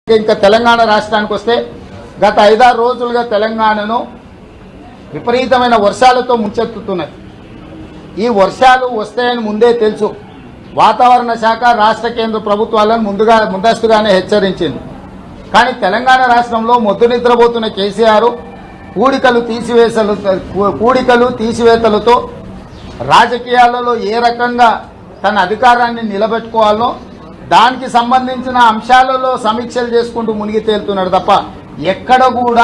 ఇంకా తెలంగాణ రాష్ట్రానికి వస్తే గత ఐదారు రోజులుగా తెలంగాణను విపరీతమైన వర్షాలతో ముంచెత్తుతున్నాయి ఈ వర్షాలు వస్తాయని ముందే తెలుసు వాతావరణ శాఖ రాష్ట్ర కేంద్ర ప్రభుత్వాలను ముందుగా ముందస్తుగానే హెచ్చరించింది కానీ తెలంగాణ రాష్ట్రంలో మొద్దు నిద్రపోతున్న కేసీఆర్ కూడికలు తీసివేసలు కూడికలు తీసివేతలతో రాజకీయాలలో ఏ రకంగా తన అధికారాన్ని నిలబెట్టుకోవాలో దానికి సంబంధించిన అంశాలలో సమీక్షలు చేసుకుంటూ మునిగి తేలుతున్నాడు తప్ప ఎక్కడ కూడా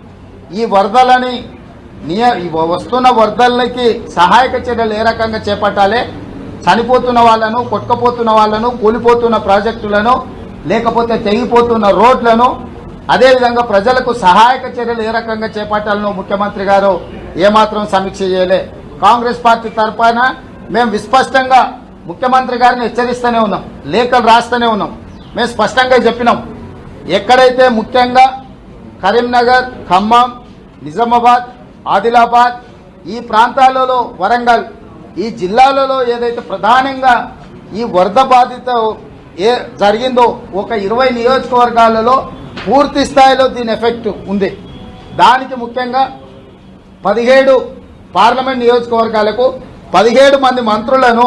ఈ వరదలని నియ ఈ వస్తున్న వరదలకి సహాయక చర్యలు ఏ రకంగా చేపట్టాలి చనిపోతున్న వాళ్ళను కొట్టుకపోతున్న వాళ్ళను కూలిపోతున్న ప్రాజెక్టులను లేకపోతే తెగిపోతున్న రోడ్లను అదేవిధంగా ప్రజలకు సహాయక చర్యలు ఏ రకంగా చేపట్టాలనో ముఖ్యమంత్రి గారు ఏమాత్రం సమీక్ష చేయలే కాంగ్రెస్ పార్టీ తరఫున మేము విస్పష్టంగా ముఖ్యమంత్రి గారిని హెచ్చరిస్తూనే ఉన్నాం లేఖలు రాస్తూనే ఉన్నాం మేము స్పష్టంగా చెప్పినాం ఎక్కడైతే ముఖ్యంగా కరీంనగర్ ఖమ్మం నిజామాబాద్ ఆదిలాబాద్ ఈ ప్రాంతాలలో వరంగల్ ఈ జిల్లాలలో ఏదైతే ప్రధానంగా ఈ వరద బాధిత ఏ జరిగిందో ఒక ఇరవై నియోజకవర్గాలలో పూర్తి స్థాయిలో దీని ఎఫెక్ట్ ఉంది దానికి ముఖ్యంగా పదిహేడు పార్లమెంట్ నియోజకవర్గాలకు పదిహేడు మంది మంత్రులను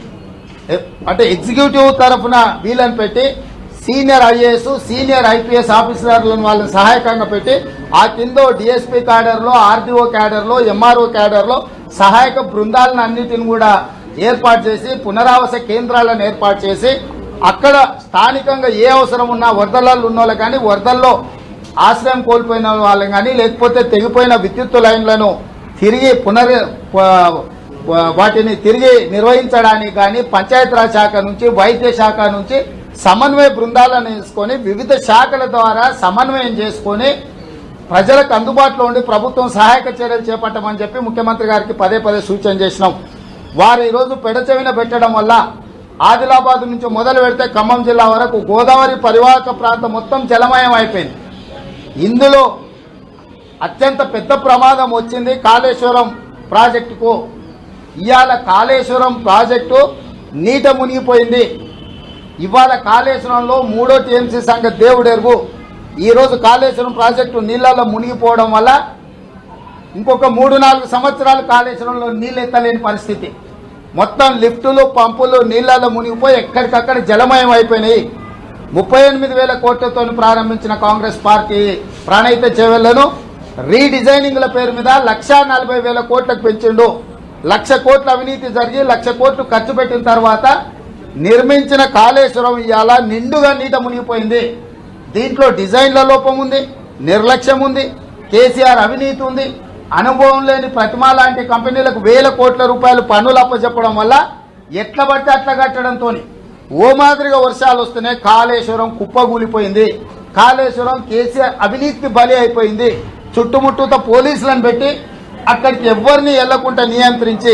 ఎ- అంటే ఎగ్జిక్యూటివ్ తరఫున వీళ్ళని పెట్టి సీనియర్ ఐఏఎస్ సీనియర్ ఐపీఎస్ ఆఫీసర్లను వాళ్ళని సహాయకంగా పెట్టి ఆ కింద డిఎస్పీ క్యాడర్లో ఆర్డీఓ క్యాడర్లో ఎంఆర్ఓ క్యాడర్లో సహాయక బృందాలను అన్నిటిని కూడా ఏర్పాటు చేసి పునరావాస కేంద్రాలను ఏర్పాటు చేసి అక్కడ స్థానికంగా ఏ అవసరం ఉన్నా వరదలలో ఉన్న వాళ్ళు కానీ వరదల్లో ఆశ్రయం కోల్పోయిన వాళ్ళని కానీ లేకపోతే తెగిపోయిన విద్యుత్ లైన్లను తిరిగి పునర్ ప- వా- వాటిని తిరిగి నిర్వహించడానికి కానీ పంచాయతీరాజ్ శాఖ నుంచి వైద్య శాఖ నుంచి సమన్వయ బృందాలను వేసుకొని వివిధ శాఖల ద్వారా సమన్వయం చేసుకొని ప్రజలకు అందుబాటులో ఉండి ప్రభుత్వం సహాయక చర్యలు చేపట్టమని చెప్పి ముఖ్యమంత్రి గారికి పదే పదే సూచన చేసినాం వారు ఈరోజు పెడచెవిన పెట్టడం వల్ల ఆదిలాబాద్ నుంచి మొదలు పెడితే ఖమ్మం జిల్లా వరకు గోదావరి పరివాహక ప్రాంతం మొత్తం జలమయం అయిపోయింది ఇందులో అత్యంత పెద్ద ప్రమాదం వచ్చింది కాళేశ్వరం ప్రాజెక్టుకు ఇవాళ కాళేశ్వరం ప్రాజెక్టు నీట మునిగిపోయింది ఇవాళ కాళేశ్వరంలో మూడో టీఎంసీ సంఘ దేవుడెరుగు ఈరోజు కాళేశ్వరం ప్రాజెక్టు నీళ్ళలో మునిగిపోవడం వల్ల ఇంకొక మూడు నాలుగు సంవత్సరాలు కాళేశ్వరంలో నీళ్ళు ఎత్తలేని పరిస్థితి మొత్తం లిఫ్టులు పంపులు నీళ్ళలో మునిగిపోయి ఎక్కడికక్కడ జలమయం అయిపోయినాయి ముప్పై ఎనిమిది వేల కోట్లతో ప్రారంభించిన కాంగ్రెస్ పార్టీ ప్రణయిత చెవెళ్లను రీడిజైనింగ్ల పేరు మీద లక్షా నలభై వేల కోట్లకు పెంచిండు లక్ష కోట్ల అవినీతి జరిగి లక్ష కోట్లు ఖర్చు పెట్టిన తర్వాత నిర్మించిన కాళేశ్వరం ఇవాళ నిండుగా నీట మునిగిపోయింది దీంట్లో డిజైన్ల లోపం ఉంది నిర్లక్ష్యం ఉంది కేసీఆర్ అవినీతి ఉంది అనుభవం లేని ప్రతిమా లాంటి కంపెనీలకు వేల కోట్ల రూపాయలు పన్నులు అప్పచెప్పడం వల్ల ఎట్ల పడితే అట్లా కట్టడంతో ఓ మాదిరిగా వర్షాలు వస్తున్నాయి కాళేశ్వరం కుప్పగూలిపోయింది కాళేశ్వరం కేసీఆర్ అవినీతికి బలి అయిపోయింది చుట్టుముట్టుతో పోలీసులను పెట్టి అక్కడికి ఎవరిని వెళ్లకుండా నియంత్రించి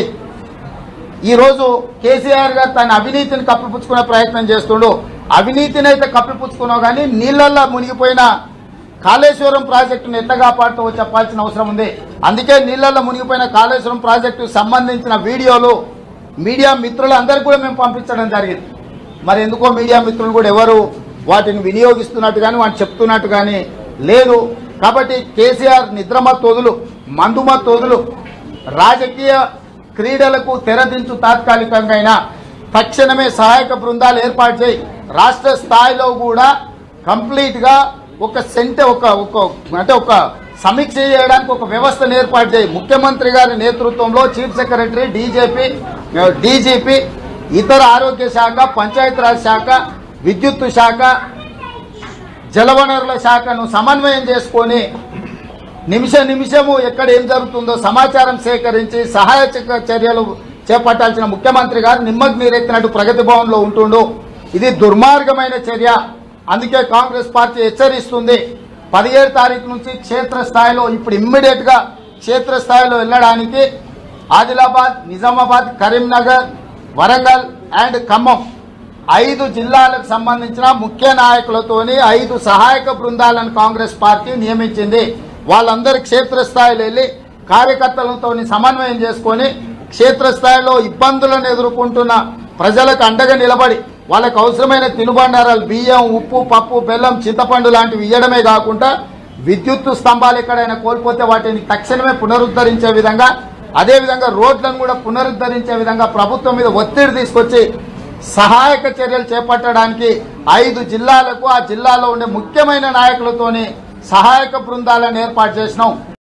ఈ రోజు కేసీఆర్ గారు తన అవినీతిని కప్పిపుచ్చుకునే ప్రయత్నం చేస్తుండు అవినీతిని అయితే కప్పిపుచ్చుకున్నావు కానీ నీళ్ళల్లో మునిగిపోయిన కాళేశ్వరం ప్రాజెక్టును ఎట్లా కాపాడుతూ చెప్పాల్సిన అవసరం ఉంది అందుకే నీళ్ళల్లో మునిగిపోయిన కాళేశ్వరం ప్రాజెక్టుకు సంబంధించిన వీడియోలు మీడియా మిత్రులు అందరికీ కూడా మేము పంపించడం జరిగింది మరి ఎందుకో మీడియా మిత్రులు కూడా ఎవరు వాటిని వినియోగిస్తున్నట్టు కానీ వాటిని చెప్తున్నట్టు కానీ లేదు కాబట్టి కేసీఆర్ నిద్రమత్తోదులు మందుమత్తోదులు రాజకీయ క్రీడలకు తెరదించు తాత్కాలికంగా అయినా తక్షణమే సహాయక బృందాలు ఏర్పాటు చేయి రాష్ట్ర స్థాయిలో కూడా కంప్లీట్ గా ఒక సెంటర్ ఒక ఒక అంటే ఒక సమీక్ష చేయడానికి ఒక వ్యవస్థను ఏర్పాటు చేయి ముఖ్యమంత్రి గారి నేతృత్వంలో చీఫ్ సెక్రటరీ డీజీపీ డీజీపీ ఇతర ఆరోగ్య శాఖ పంచాయతీరాజ్ శాఖ విద్యుత్ శాఖ జలవనరుల శాఖను సమన్వయం చేసుకొని నిమిష నిమిషము ఎక్కడ ఏం జరుగుతుందో సమాచారం సేకరించి సహాయ చ- చర్యలు చేపట్టాల్సిన ముఖ్యమంత్రి గారు నిమ్మకు నీరెత్తినట్టు ప్రగతి భవన్లో ఉంటుండు ఇది దుర్మార్గమైన చర్య అందుకే కాంగ్రెస్ పార్టీ హెచ్చరిస్తుంది పదిహేడు తారీఖు నుంచి క్షేత్రస్థాయిలో ఇప్పుడు ఇమ్మీడియట్ గా క్షేత్రస్థాయిలో వెళ్ళడానికి ఆదిలాబాద్ నిజామాబాద్ కరీంనగర్ వరంగల్ అండ్ ఖమ్మం ఐదు జిల్లాలకు సంబంధించిన ముఖ్య నాయకులతోని ఐదు సహాయక బృందాలను కాంగ్రెస్ పార్టీ నియమించింది వాళ్ళందరూ క్షేత్రస్థాయిలో వెళ్ళి కార్యకర్తలతో సమన్వయం చేసుకొని క్షేత్రస్థాయిలో ఇబ్బందులను ఎదుర్కొంటున్న ప్రజలకు అండగా నిలబడి వాళ్ళకు అవసరమైన తినుబండారాలు బియ్యం ఉప్పు పప్పు బెల్లం చింతపండు లాంటివి ఇవ్వడమే కాకుండా విద్యుత్ స్తంభాలు ఎక్కడైనా కోల్పోతే వాటిని తక్షణమే పునరుద్ధరించే విధంగా అదేవిధంగా రోడ్లను కూడా పునరుద్ధరించే విధంగా ప్రభుత్వం మీద ఒత్తిడి తీసుకొచ్చి సహాయక చర్యలు చేపట్టడానికి ఐదు జిల్లాలకు ఆ జిల్లాలో ఉండే ముఖ్యమైన నాయకులతోని సహాయక బృందాలను ఏర్పాటు చేసినాం